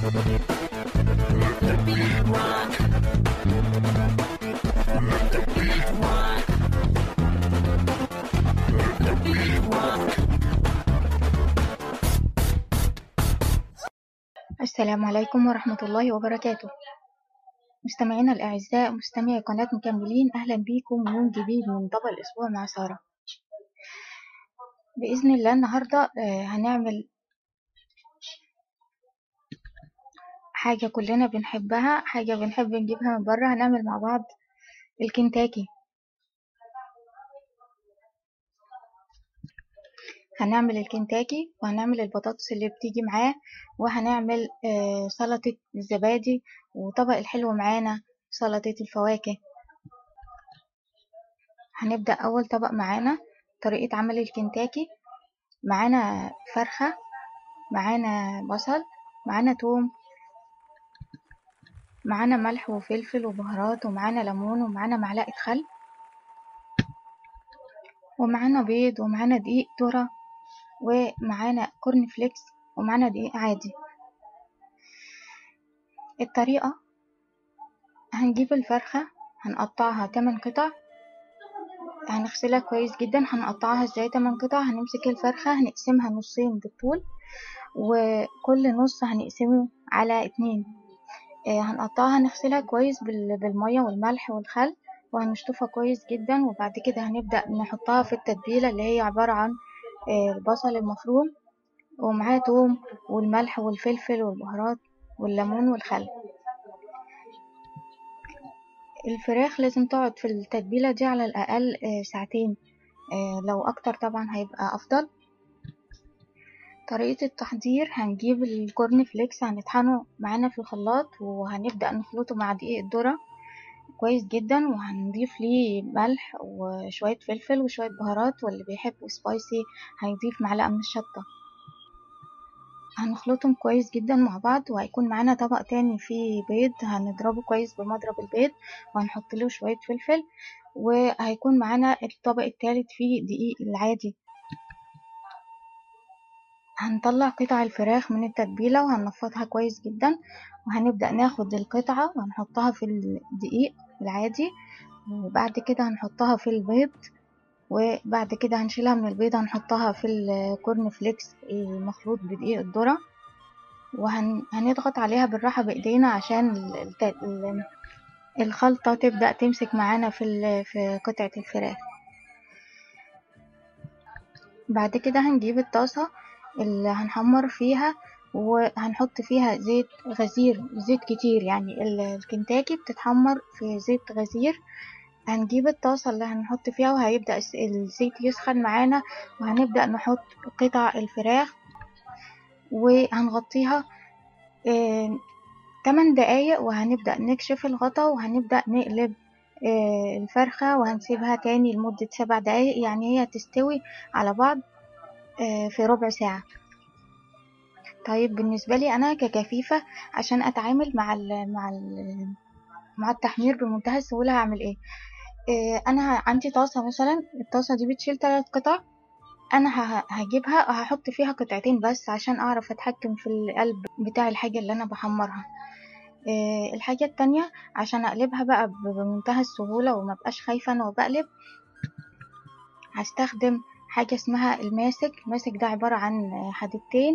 السلام عليكم ورحمة الله وبركاته مستمعينا الأعزاء مستمعي قناة مكملين أهلا بيكم يوم جديد من طبق الأسبوع مع سارة بإذن الله النهاردة آه، هنعمل حاجة كلنا بنحبها حاجة بنحب نجيبها من بره هنعمل مع بعض الكنتاكي هنعمل الكنتاكي وهنعمل البطاطس اللي بتيجي معاه وهنعمل آه، سلطة الزبادي وطبق الحلو معانا سلطة الفواكه هنبدأ أول طبق معانا طريقة عمل الكنتاكي معانا فرخة معانا بصل معانا توم معانا ملح وفلفل وبهارات ومعانا ليمون ومعانا معلقة خل ومعانا بيض ومعانا دقيق ذرة ومعانا كورن فليكس ومعانا دقيق عادي الطريقة هنجيب الفرخة هنقطعها 8 قطع هنغسلها كويس جدا هنقطعها ازاي 8 قطع هنمسك الفرخة هنقسمها نصين بالطول وكل نص هنقسمه على اتنين آه، هنقطعها هنغسلها كويس بال- بالمية والملح والخل وهنشطفها كويس جدا وبعد كده هنبدأ نحطها في التتبيلة اللي هي عبارة عن آه، البصل المفروم ومعاه توم والملح والفلفل والبهارات والليمون والخل الفراخ لازم تقعد في التتبيلة دي على الأقل آه، ساعتين آه، لو أكتر طبعا هيبقى أفضل طريقة التحضير هنجيب الكورن فليكس هنطحنه معانا في الخلاط وهنبدأ نخلطه مع دقيق الذرة كويس جدا وهنضيف ليه ملح وشوية فلفل وشوية بهارات واللي بيحب سبايسي هيضيف معلقة من الشطة هنخلطهم كويس جدا مع بعض وهيكون معانا طبق تاني فيه بيض هنضربه كويس بمضرب البيض وهنحط له شوية فلفل وهيكون معانا الطبق التالت فيه دقيق العادي هنطلع قطع الفراخ من التتبيلة وهننفضها كويس جدا وهنبدأ ناخد القطعة وهنحطها في الدقيق العادي وبعد كده هنحطها في البيض وبعد كده هنشيلها من البيض هنحطها في الكورن فليكس المخلوط بدقيق الذرة وهنضغط عليها بالراحة بإيدينا عشان ال- الت- ال- الخلطة تبدأ تمسك معانا في ال- في قطعة الفراخ بعد كده هنجيب الطاسة اللي هنحمر فيها وهنحط فيها زيت غزير زيت كتير يعني ال- الكنتاكي بتتحمر في زيت غزير هنجيب الطاسة اللي هنحط فيها وهيبدأ الس- الزيت يسخن معانا وهنبدأ نحط قطع الفراخ وهنغطيها آه، 8 دقايق وهنبدأ نكشف الغطا وهنبدأ نقلب آه، الفرخة وهنسيبها تاني لمدة سبع دقايق يعني هي تستوي على بعض آه، في ربع ساعة طيب بالنسبة لي أنا ككفيفة عشان أتعامل مع ال مع ال مع التحمير بمنتهى السهولة هعمل إيه إيه، أنا عندي طاسة مثلا الطاسة دي بتشيل تلات قطع أنا ه- هجيبها وهحط فيها قطعتين بس عشان أعرف أتحكم في القلب بتاع الحاجة اللي أنا بحمرها إيه، الحاجة التانية عشان أقلبها بقى ب- بمنتهى السهولة ومبقاش خايفة أنا وبقلب هستخدم حاجة اسمها الماسك الماسك ده عبارة عن حديدتين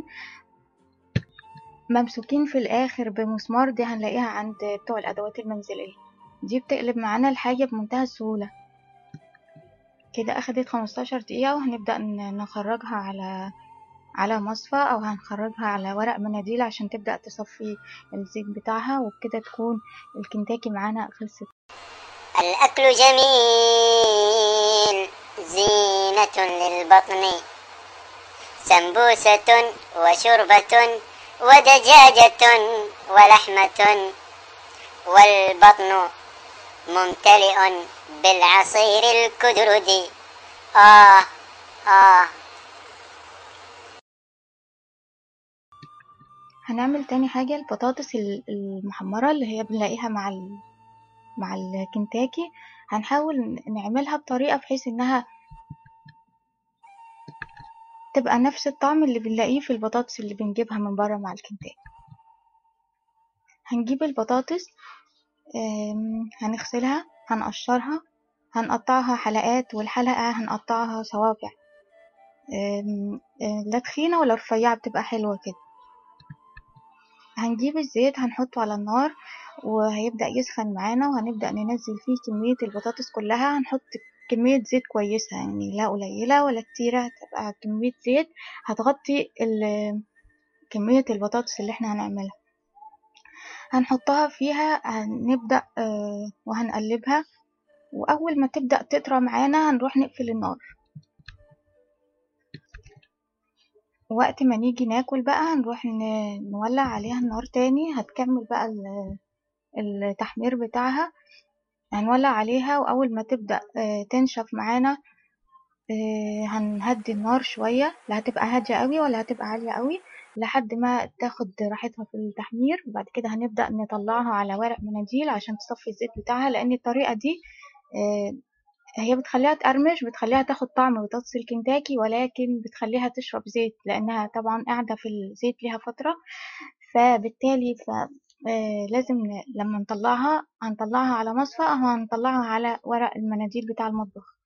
ممسوكين في الآخر بمسمار دي هنلاقيها عند بتوع الأدوات المنزلية دي بتقلب معانا الحاجة بمنتهى السهولة كده أخدت 15 دقيقة وهنبدأ ن- نخرجها على على مصفى أو هنخرجها على ورق مناديل عشان تبدأ تصفي الزيت بتاعها وبكده تكون الكنتاكي معانا خلصت الأكل جميل زينة للبطن سمبوسة وشربة ودجاجة ولحمة والبطن ممتلئ بالعصير الكدردي آه آه هنعمل تاني حاجة البطاطس ال- المحمرة اللي هي بنلاقيها مع ال... مع الكنتاكي هنحاول ن- نعملها بطريقة بحيث انها تبقى نفس الطعم اللي بنلاقيه في البطاطس اللي بنجيبها من بره مع الكنتاكي هنجيب البطاطس آم، هنغسلها هنقشرها هنقطعها حلقات والحلقة هنقطعها صوابع آم، آم، لا تخينة ولا رفيعة بتبقى حلوة كده هنجيب الزيت هنحطه على النار وهيبدأ يسخن معانا وهنبدأ ننزل فيه كمية البطاطس كلها هنحط كمية زيت كويسة يعني لا قليلة ولا كتيرة هتبقى كمية زيت هتغطي ال- كمية البطاطس اللي احنا هنعملها هنحطها فيها هنبدأ آه، وهنقلبها وأول ما تبدأ تطرى معانا هنروح نقفل النار وقت ما نيجي ناكل بقى هنروح ن- نولع عليها النار تاني هتكمل بقى ال- التحمير بتاعها هنولع عليها وأول ما تبدأ آه، تنشف معانا آه، هنهدي النار شوية لا هتبقى هادية قوي ولا هتبقى عالية قوي لحد ما تاخد راحتها في التحمير وبعد كده هنبدأ نطلعها على ورق مناديل عشان تصفي الزيت بتاعها لأن الطريقة دي آه، هي بتخليها تقرمش بتخليها تاخد طعم بطاطس الكنتاكي ولكن بتخليها تشرب زيت لأنها طبعا قاعدة في الزيت ليها فترة فبالتالي ف آه، لازم ن- لما نطلعها هنطلعها على مصفى أو هنطلعها على ورق المناديل بتاع المطبخ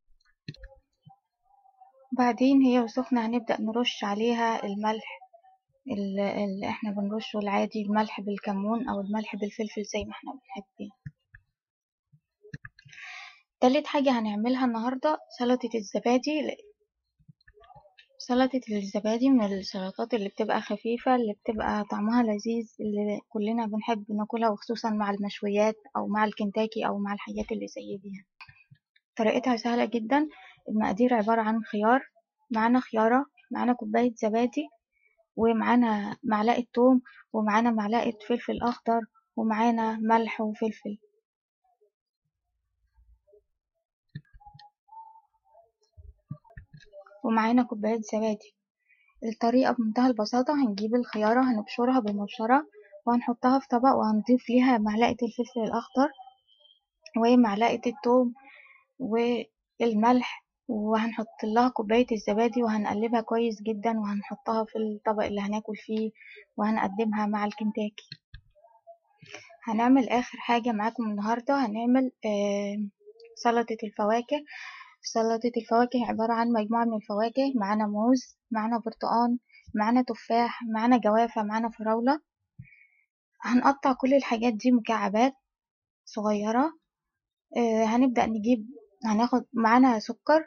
بعدين هي وسخنة هنبدأ نرش عليها الملح ال- اللي احنا بنرشه العادي الملح بالكمون أو الملح بالفلفل زي ما احنا بنحب يعني. تالت حاجة هنعملها النهاردة سلطة الزبادي سلطة الزبادي من السلطات اللي بتبقى خفيفة اللي بتبقى طعمها لذيذ اللي كلنا بنحب ناكلها وخصوصا مع المشويات أو مع الكنتاكي أو مع الحاجات اللي زي دي طريقتها سهلة جدا المقادير عبارة عن خيار معانا خيارة معانا كوباية زبادي ومعانا معلقة توم ومعانا معلقة فلفل أخضر ومعانا ملح وفلفل ومعانا كوباية زبادي الطريقة بمنتهى البساطة هنجيب الخيارة هنبشرها بالمبشرة وهنحطها في طبق وهنضيف ليها معلقة الفلفل الأخضر ومعلقة التوم والملح وهنحط لها كوباية الزبادي وهنقلبها كويس جدا وهنحطها في الطبق اللي هناكل فيه وهنقدمها مع الكنتاكي هنعمل آخر حاجة معاكم النهاردة هنعمل آه، سلطة الفواكه سلطة الفواكه عبارة عن مجموعة من الفواكه معانا موز معانا برتقان معانا تفاح معانا جوافة معانا فراولة هنقطع كل الحاجات دي مكعبات صغيرة آه، هنبدأ نجيب هناخد معانا سكر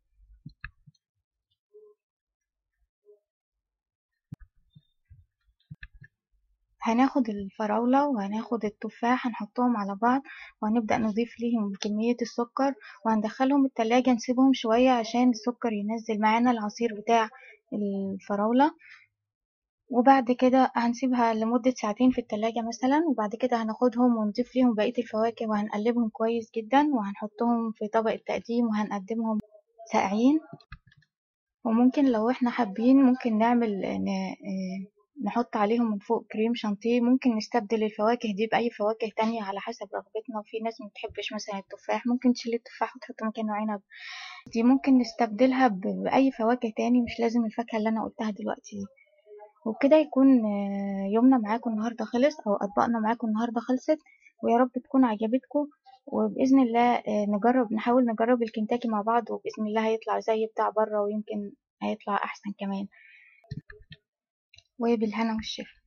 هناخد الفراولة وهناخد التفاح هنحطهم على بعض وهنبدأ نضيف ليهم كمية السكر وهندخلهم التلاجة نسيبهم شوية عشان السكر ينزل معانا العصير بتاع الفراولة وبعد كده هنسيبها لمدة ساعتين في التلاجة مثلا وبعد كده هناخدهم ونضيف ليهم بقية الفواكه وهنقلبهم كويس جدا وهنحطهم في طبق التقديم وهنقدمهم ساقعين وممكن لو احنا حابين ممكن نعمل ن... آه، نحط عليهم من فوق كريم شانتيه ممكن نستبدل الفواكه دي بأي فواكه تانية على حسب رغبتنا وفي ناس متحبش مثلا التفاح ممكن تشيل التفاح وتحط مكانه عنب دي ممكن نستبدلها ب- بأي فواكه تاني مش لازم الفاكهة اللي أنا قلتها دلوقتي دي وبكده يكون آه، يومنا معاكم النهاردة خلص أو أطباقنا معاكم النهاردة خلصت ويا رب تكون عجبتكم وبإذن الله آه، نجرب نحاول نجرب الكنتاكي مع بعض وبإذن الله هيطلع زي بتاع بره ويمكن هيطلع أحسن كمان وبالهنا والشفا